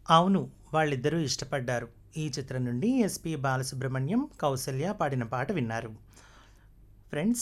అవును వాళ్ళిద్దరూ ఇష్టపడ్డారు ఈ చిత్రం నుండి ఎస్పి బాలసుబ్రహ్మణ్యం కౌసల్య పాడిన పాట విన్నారు ఫ్రెండ్స్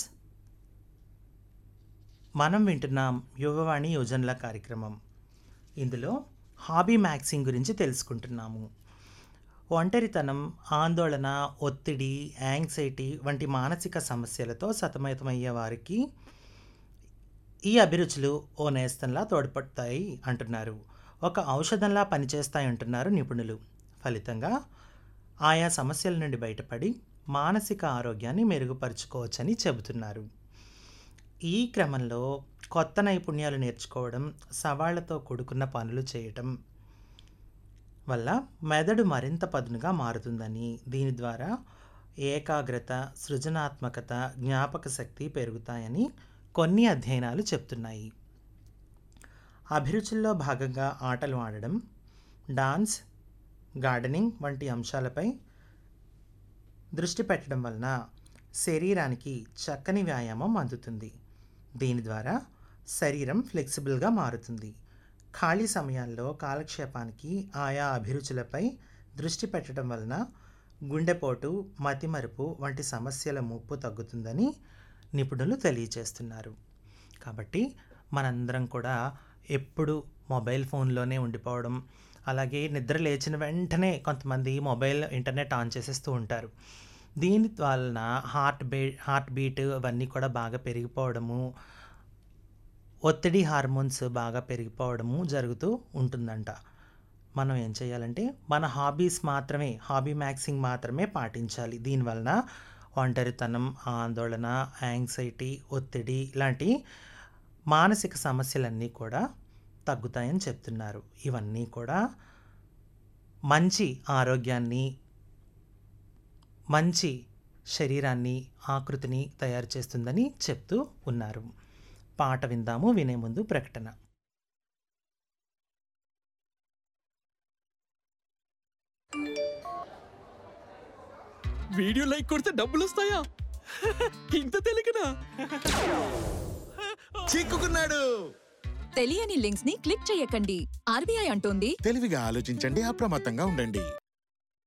మనం వింటున్నాం యువవాణి యోజనల కార్యక్రమం ఇందులో హాబీ మ్యాక్సింగ్ గురించి తెలుసుకుంటున్నాము ఒంటరితనం ఆందోళన ఒత్తిడి యాంగ్జైటీ వంటి మానసిక సమస్యలతో సతమతమయ్యే వారికి ఈ అభిరుచులు ఓ నేస్తంలా తోడ్పడతాయి అంటున్నారు ఒక ఔషధంలా పనిచేస్తాయి అంటున్నారు నిపుణులు ఫలితంగా ఆయా సమస్యల నుండి బయటపడి మానసిక ఆరోగ్యాన్ని మెరుగుపరుచుకోవచ్చని చెబుతున్నారు ఈ క్రమంలో కొత్త నైపుణ్యాలు నేర్చుకోవడం సవాళ్లతో కూడుకున్న పనులు చేయటం వల్ల మెదడు మరింత పదునుగా మారుతుందని దీని ద్వారా ఏకాగ్రత సృజనాత్మకత జ్ఞాపక శక్తి పెరుగుతాయని కొన్ని అధ్యయనాలు చెప్తున్నాయి అభిరుచుల్లో భాగంగా ఆటలు ఆడడం డాన్స్ గార్డెనింగ్ వంటి అంశాలపై దృష్టి పెట్టడం వలన శరీరానికి చక్కని వ్యాయామం అందుతుంది దీని ద్వారా శరీరం ఫ్లెక్సిబుల్గా మారుతుంది ఖాళీ సమయాల్లో కాలక్షేపానికి ఆయా అభిరుచులపై దృష్టి పెట్టడం వలన గుండెపోటు మతిమరుపు వంటి సమస్యల ముప్పు తగ్గుతుందని నిపుణులు తెలియజేస్తున్నారు కాబట్టి మనందరం కూడా ఎప్పుడు మొబైల్ ఫోన్లోనే ఉండిపోవడం అలాగే నిద్ర లేచిన వెంటనే కొంతమంది మొబైల్ ఇంటర్నెట్ ఆన్ చేసేస్తూ ఉంటారు దీని వలన హార్ట్ బీ హార్ట్ బీట్ అవన్నీ కూడా బాగా పెరిగిపోవడము ఒత్తిడి హార్మోన్స్ బాగా పెరిగిపోవడము జరుగుతూ ఉంటుందంట మనం ఏం చేయాలంటే మన హాబీస్ మాత్రమే హాబీ మ్యాక్సింగ్ మాత్రమే పాటించాలి దీనివలన ఒంటరితనం ఆందోళన యాంగ్జైటీ ఒత్తిడి ఇలాంటి మానసిక సమస్యలన్నీ కూడా తగ్గుతాయని చెప్తున్నారు ఇవన్నీ కూడా మంచి ఆరోగ్యాన్ని మంచి శరీరాన్ని ఆకృతిని తయారు చేస్తుందని చెప్తూ ఉన్నారు పాట విందాము వినే ముందు ప్రకటన వీడియో లైక్ కొడితే డబ్బులు వస్తాయా ఇంత తెలియకనా చిక్కుకున్నాడు తెలియని లింక్స్ ని క్లిక్ చేయకండి ఆర్బీఐ అంటోంది తెలివిగా ఆలోచించండి అప్రమత్తంగా ఉండండి